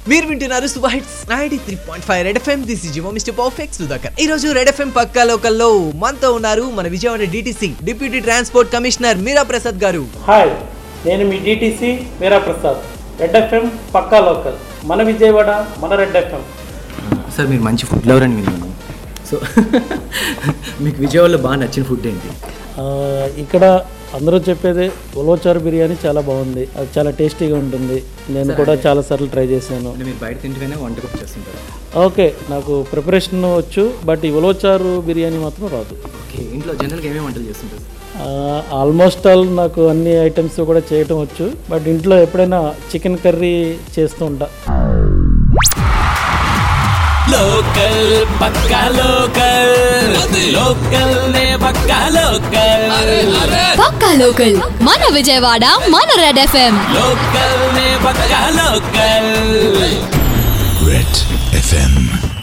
మీరు వింటున్నారు super hits ninety three point five Red FM this is జిమో mister perfect Sudhakar ఈ రోజు రెడ్ ఎఫ్ఎం పక్కా లోకల్లో మనతో ఉన్నారు మన Vijayawada DTC deputy transport commissioner Meera Prasad garu hi నేను మీ DTC Meera Prasad Red FM పక్కా లోకల్ మన విజయవాడ మన రెడ్ ఎఫ్ఎం సార్ మీరు మంచి ఫుడ్ లవర్ అని విన్నాను సో మీకు విజయవాడలో బాగా నచ్చిన ఫుడ్ ఏంటి ఆ, ఇక్కడ అందరూ చెప్పేది ఉలవచారు బిర్యానీ చాలా బాగుంది అది చాలా టేస్టీగా ఉంటుంది నేను కూడా చాలా సార్లు ట్రై చేశాను అంటే మీరు బయట తింటేనే వంట కుక్ చేస్తుంటారు ఓకే నాకు ప్రిపరేషన్ వచ్చు బట్ ఈ ఉలవచారు బిర్యానీ మాత్రం రాదు ఓకే ఇంట్లో జనరల్గా ఏమేమి వంటలు చేస్తుంటారు ఆల్మోస్ట్ ఆల్ నాకు అన్ని ఐటమ్స్ కూడా చేయటం వచ్చు బట్ ఇంట్లో ఎప్పుడైనా చికెన్ కర్రీ చేస్తూ ఉంటా లోకల్ పక్కా లోకల్ లోకల్ నే పక్కా లోకల్ పక్కా లోకల్ మన విజయవాడ మన రెడ్ ఎఫ్ఎం లోకల్ నే పక్కా లోకల్ Red FM.